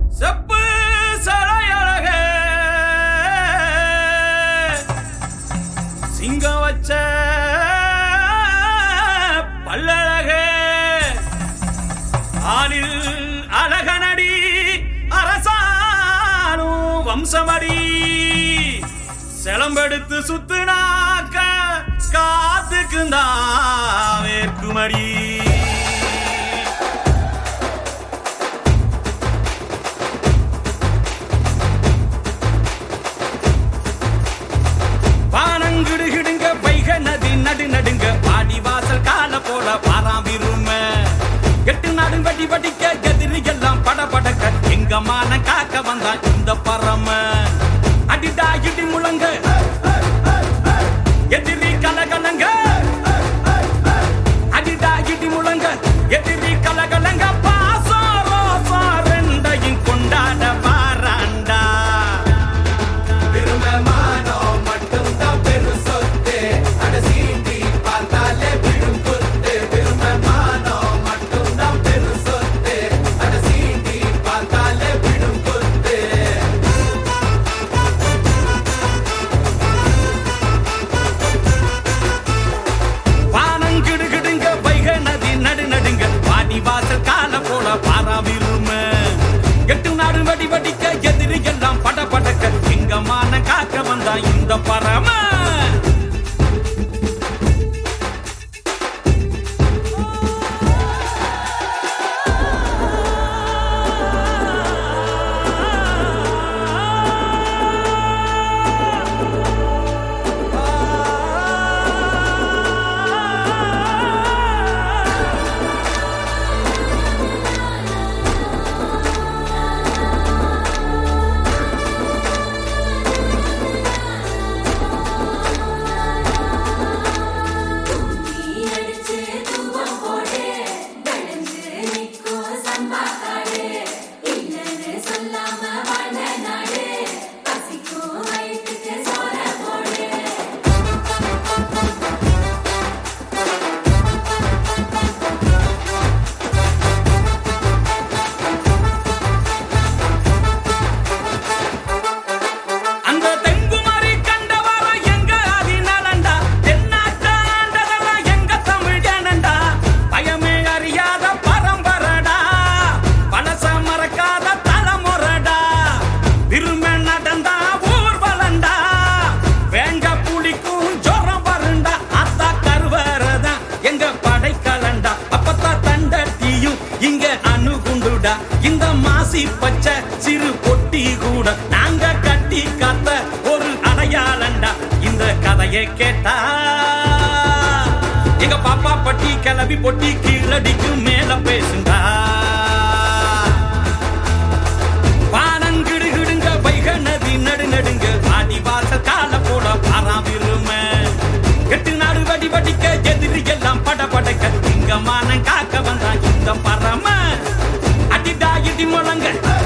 செப்பு சரையழக சிங்கம் வச்ச பல்லழக ஆளில் அழகனடி அரசானும் வம்சமடி செலம்பெடுத்து சுத்துனாக்க காத்துக்குந்தா வேர்க்குமடி வானங்கிடுகிடுங்க வைக நதி நடு நடுங்க பாடி வாசல் கால போல பாராம் விரும்ப எட்டு நாடு வடி வடிக்க எதிரி எல்லாம் பட படக்க எங்க மான காக்க வந்தான் இந்த பரம அடிடா இடி முழங்க எதிரி கலகலங்க அடிடா இடி முழங்க எதிரி கலகலங்க பாசம் ரோசம் ரெண்டையும் கொண்டாட பாராண்டா திருமமானோ மட்டும்தான் பெரும் சொத்து அட சீண்டி பார்த்தாலே விடும் குத்து திருமமானோ மட்டும்தான் பெரும் சொத்து அட சீண்டி பார்த்தாலே விடும் குத்து வானங்கிடுகிடுங்க வைக நதி நடு நடுங்க பாடி வாசல் கால போல பாரா விரும எட்டு நாடு வடி வடிக்க எதிரி எல்லாம் பட படக்க சிங்கமான காக்க வந்தா இந்த பரம நீ அடிச்சு தூவம் போடு தடுஞ்சு நிக்கும் சம்பா காடு இல்லைன்னு சொல்லாம வாழ நாடு பசிக்கும் வயிற்றுக்கு சோற போடு அந்த தெங்குமரி கண்டவர எங்க அதிநலண்டா தென்னாட்டாண்டதெல்லாம் எங்க தமிழ் ஜனண்டா பயமே அறியாத பரம்பரடா பழச மறக்காத தலைமுறடா விரும்ப நடந்தா ஊர்வலண்டா வேங்க புலிக்கும் ஜோரம் வருண்டா அத்தா கருவறதா எங்க படைக்கலண்டா அப்பத்தா தண்டட்டியும் இங்க அணுகுண்டுடா இந்த மாசி பச்சை சிறு பொட்டி கூட நாங்க கட்டி காத்த ஒரு அடையாளண்டா இந்த கதையை கேட்டா எங்க பாப்பா பட்டி கிளவி பொட்டி கீழடிக்கு மேல பேசுண்டா வானங்கிடுகிடுங்க வைக நதி நடு நடுங்க ஆடி வாசல் கால போட பாராவிரும எட்டு நாடு வடி வடிக்க எதிரி எல்லாம் பட படக்க இங்க மானம் காக்க வந்தா இந்த பரம அடிடா இடி முழங்க